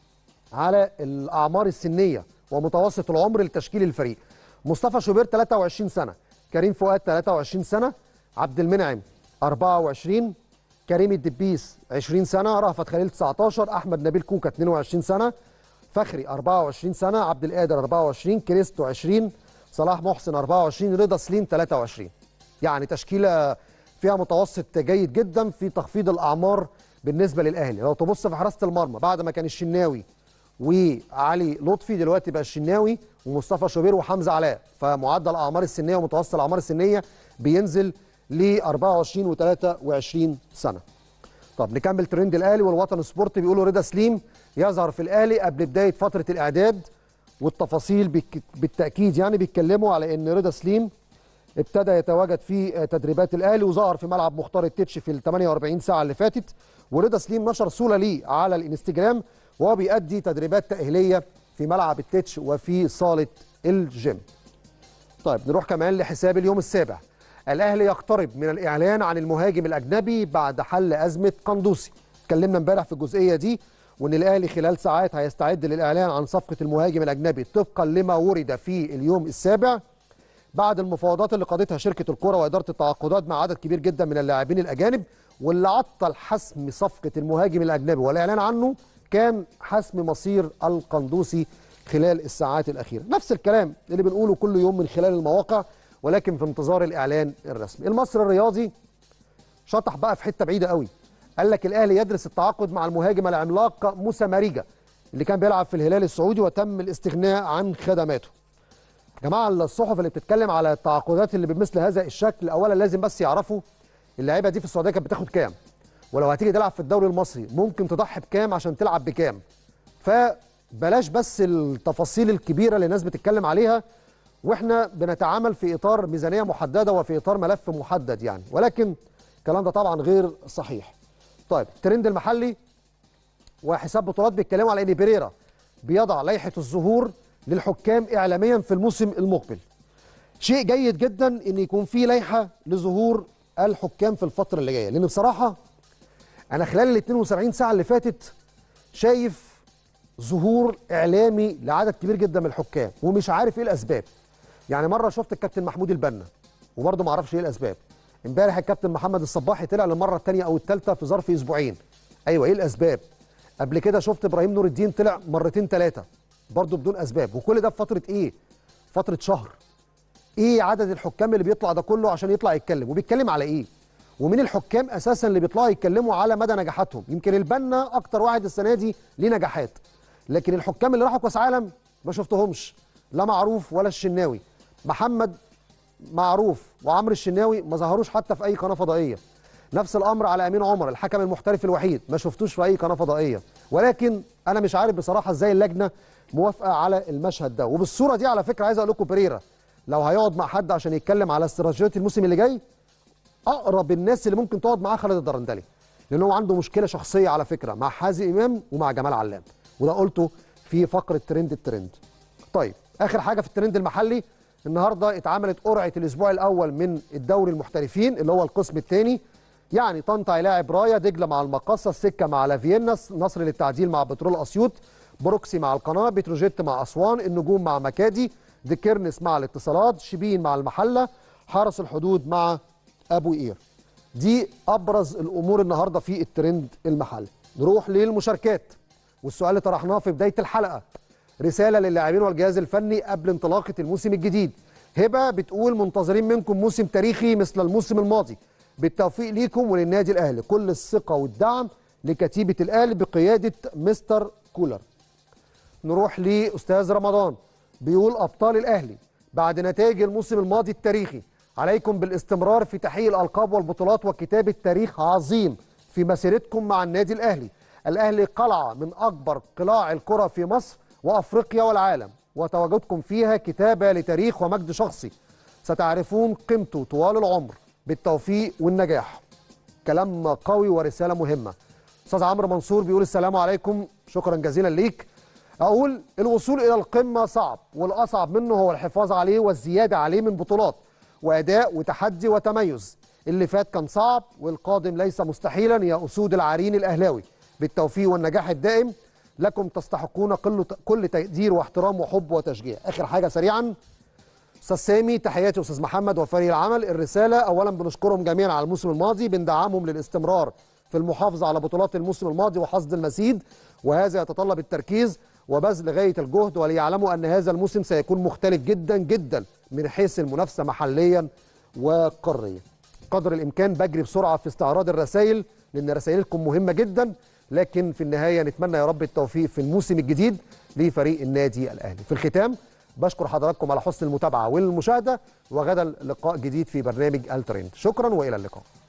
على الاعمار السنيه ومتوسط العمر لتشكيل الفريق مصطفى شوبير 23 سنه كريم فؤاد 23 سنه عبد المنعم 24 كريم الدبيس 20 سنه رأفت خليل 19 احمد نبيل كوكا 22 سنه فخري 24 سنه عبد القادر 24 كريستو 20 صلاح محسن 24 رضا سليم 23 يعني تشكيله فيها متوسط جيد جدا في تخفيض الاعمار بالنسبه للاهلي لو تبص في حراسه المرمى بعد ما كان الشناوي وعلي لطفي دلوقتي بقى الشناوي ومصطفى شوبير وحمزه علاء فمعدل الاعمار السنيه ومتوسط الاعمار السنيه بينزل ل 24 و23 سنه. طب نكمل ترند الاهلي والوطن سبورت بيقولوا رضا سليم يظهر في الاهلي قبل بدايه فتره الاعداد والتفاصيل بك بالتاكيد يعني بيتكلموا على ان رضا سليم ابتدى يتواجد في تدريبات الاهلي وظهر في ملعب مختار التتش في ال 48 ساعه اللي فاتت ورضا سليم نشر صوره ليه على الانستجرام وهو بيأدي تدريبات تأهيلية في ملعب التتش وفي صالة الجيم طيب نروح كمان لحساب اليوم السابع الأهلي يقترب من الإعلان عن المهاجم الأجنبي بعد حل أزمة قندوسي اتكلمنا امبارح في الجزئية دي وان الاهلي خلال ساعات هيستعد للاعلان عن صفقه المهاجم الاجنبي طبقا لما ورد في اليوم السابع بعد المفاوضات اللي قادتها شركه الكره واداره التعاقدات مع عدد كبير جدا من اللاعبين الاجانب واللي عطل حسم صفقه المهاجم الاجنبي والاعلان عنه كان حسم مصير القندوسي خلال الساعات الاخيره نفس الكلام اللي بنقوله كل يوم من خلال المواقع ولكن في انتظار الاعلان الرسمي المصري الرياضي شطح بقى في حته بعيده قوي قال لك الاهلي يدرس التعاقد مع المهاجم العملاق موسى ماريجا اللي كان بيلعب في الهلال السعودي وتم الاستغناء عن خدماته يا جماعه الصحف اللي بتتكلم على التعاقدات اللي بمثل هذا الشكل اولا لازم بس يعرفوا اللعيبه دي في السعوديه كانت بتاخد كام ولو هتيجي تلعب في الدوري المصري ممكن تضحي بكام عشان تلعب بكام فبلاش بس التفاصيل الكبيره اللي الناس بتتكلم عليها واحنا بنتعامل في اطار ميزانيه محدده وفي اطار ملف محدد يعني ولكن الكلام ده طبعا غير صحيح طيب الترند المحلي وحساب بطولات بيتكلموا على ان بيريرا بيضع لائحه الظهور للحكام اعلاميا في الموسم المقبل شيء جيد جدا ان يكون في لائحه لظهور الحكام في الفتره اللي جايه لان بصراحه انا خلال ال 72 ساعه اللي فاتت شايف ظهور اعلامي لعدد كبير جدا من الحكام ومش عارف ايه الاسباب يعني مره شفت الكابتن محمود البنا وبرضه ما اعرفش ايه الاسباب امبارح الكابتن محمد الصباحي طلع للمره الثانيه او الثالثه في ظرف اسبوعين ايوه ايه الاسباب قبل كده شفت ابراهيم نور الدين طلع مرتين ثلاثه برضه بدون اسباب وكل ده في فتره ايه فتره شهر ايه عدد الحكام اللي بيطلع ده كله عشان يطلع يتكلم وبيتكلم على ايه ومين الحكام اساسا اللي بيطلعوا يتكلموا على مدى نجاحاتهم يمكن البنا اكتر واحد السنه دي ليه نجاحات لكن الحكام اللي راحوا كاس عالم ما شفتهمش لا معروف ولا الشناوي محمد معروف وعمرو الشناوي ما ظهروش حتى في اي قناه فضائيه نفس الامر على امين عمر الحكم المحترف الوحيد ما شفتوش في اي قناه فضائيه ولكن انا مش عارف بصراحه ازاي اللجنه موافقه على المشهد ده وبالصوره دي على فكره عايز اقول لكم بريرا لو هيقعد مع حد عشان يتكلم على استراتيجيه الموسم اللي جاي اقرب الناس اللي ممكن تقعد معاه خالد الدرندلي لان هو عنده مشكله شخصيه على فكره مع حازم امام ومع جمال علام وده قلته في فقره ترند الترند طيب اخر حاجه في الترند المحلي النهارده اتعملت قرعه الاسبوع الاول من الدوري المحترفين اللي هو القسم الثاني يعني طنطا هيلاعب رايا دجله مع المقصه السكه مع لافيينا نصر للتعديل مع بترول اسيوط بروكسي مع القناه بتروجيت مع اسوان النجوم مع مكادي ديكيرنس مع الاتصالات شبين مع المحله حرس الحدود مع ابو قير دي ابرز الامور النهارده في الترند المحلي نروح للمشاركات والسؤال اللي طرحناه في بدايه الحلقه رساله للاعبين والجهاز الفني قبل انطلاقه الموسم الجديد هبه بتقول منتظرين منكم موسم تاريخي مثل الموسم الماضي بالتوفيق ليكم وللنادي الاهلي كل الثقه والدعم لكتيبه الاهلي بقياده مستر كولر نروح لاستاذ رمضان بيقول ابطال الاهلي بعد نتائج الموسم الماضي التاريخي عليكم بالاستمرار في تحقيق الالقاب والبطولات وكتابه تاريخ عظيم في مسيرتكم مع النادي الاهلي الاهلي قلعه من اكبر قلاع الكره في مصر وافريقيا والعالم وتواجدكم فيها كتابه لتاريخ ومجد شخصي ستعرفون قيمته طوال العمر بالتوفيق والنجاح كلام قوي ورساله مهمه استاذ عمرو منصور بيقول السلام عليكم شكرا جزيلا ليك اقول الوصول الى القمه صعب والاصعب منه هو الحفاظ عليه والزياده عليه من بطولات واداء وتحدي وتميز اللي فات كان صعب والقادم ليس مستحيلا يا اسود العرين الاهلاوي بالتوفيق والنجاح الدائم لكم تستحقون كل كل تقدير واحترام وحب وتشجيع اخر حاجه سريعا استاذ سامي تحياتي استاذ محمد وفريق العمل الرساله اولا بنشكرهم جميعا على الموسم الماضي بندعمهم للاستمرار في المحافظه على بطولات الموسم الماضي وحصد المزيد وهذا يتطلب التركيز وبذل غايه الجهد وليعلموا ان هذا الموسم سيكون مختلف جدا جدا من حيث المنافسه محليا وقاريا قدر الامكان بجري بسرعه في استعراض الرسائل لان رسائلكم مهمه جدا لكن في النهايه نتمنى يا رب التوفيق في الموسم الجديد لفريق النادي الاهلي في الختام بشكر حضراتكم على حسن المتابعه والمشاهده وغدا لقاء جديد في برنامج الترند شكرا والى اللقاء